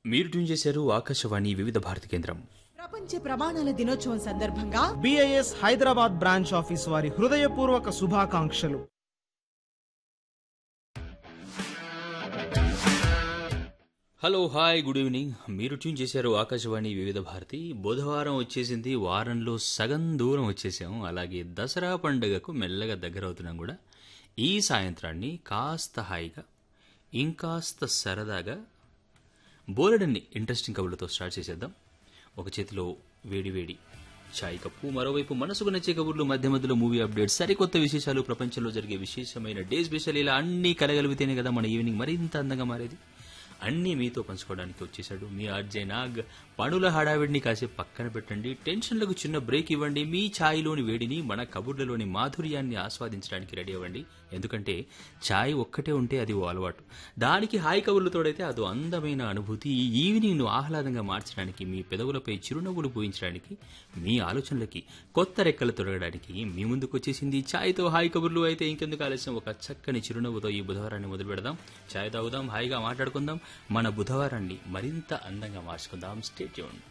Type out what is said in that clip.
మీరు ట్యూన్ చేశారు ఆకాశవాణి వివిధ భారతి కేంద్రం ప్రపంచ ప్రమాణాల దినోత్సవం సందర్భంగా బిఐఎస్ హైదరాబాద్ బ్రాంచ్ ఆఫీస్ వారి హృదయపూర్వక శుభాకాంక్షలు హలో హాయ్ గుడ్ ఈవినింగ్ మీరు ట్యూన్ చేశారు ఆకాశవాణి వివిధ భారతి బుధవారం వచ్చేసింది వారంలో సగం దూరం వచ్చేసాం అలాగే దసరా పండుగకు మెల్లగా దగ్గర అవుతున్నాం కూడా ఈ సాయంత్రాన్ని కాస్త హాయిగా ఇంకాస్త సరదాగా బోలెడన్ని ఇంట్రెస్టింగ్ కబుర్లతో స్టార్ట్ చేసేద్దాం ఒక చేతిలో వేడి వేడి చాయ్ కప్పు మరోవైపు మనసుకు నచ్చే కబుర్లు మధ్య మధ్యలో మూవీ అప్డేట్స్ సరికొత్త విశేషాలు ప్రపంచంలో జరిగే విశేషమైన డే స్పెషల్ ఇలా అన్నీ కలగలిగితేనే కదా మన ఈవినింగ్ మరింత అందంగా మారేది అన్నీ మీతో పంచుకోవడానికి వచ్చేసాడు మీ ఆర్జే నాగ్ పనుల హడావిడిని కాసేపు పక్కన పెట్టండి టెన్షన్లకు చిన్న బ్రేక్ ఇవ్వండి మీ ఛాయ్లోని వేడిని మన కబుర్లలోని మాధుర్యాన్ని ఆస్వాదించడానికి రెడీ అవ్వండి ఎందుకంటే ఛాయ్ ఒక్కటే ఉంటే అది ఓ అలవాటు దానికి హాయి కబుర్లు తోడైతే అదో అందమైన అనుభూతి ఈ ఈవినింగ్ను ఆహ్లాదంగా మార్చడానికి మీ పెదవులపై చిరునవ్వులు పూయించడానికి మీ ఆలోచనలకి కొత్త రెక్కలు తొడగడానికి మీ ముందుకు వచ్చేసింది ఛాయ్తో హాయి కబుర్లు అయితే ఇంకెందుకు ఆలస్యం ఒక చక్కని చిరునవ్వుతో ఈ బుధవారాన్ని మొదలు పెడదాం ఛాయ్ తాగుదాం హాయిగా మాట్లాడుకుందాం మన బుధవారాన్ని మరింత అందంగా మార్చుకుందాం స్టేట్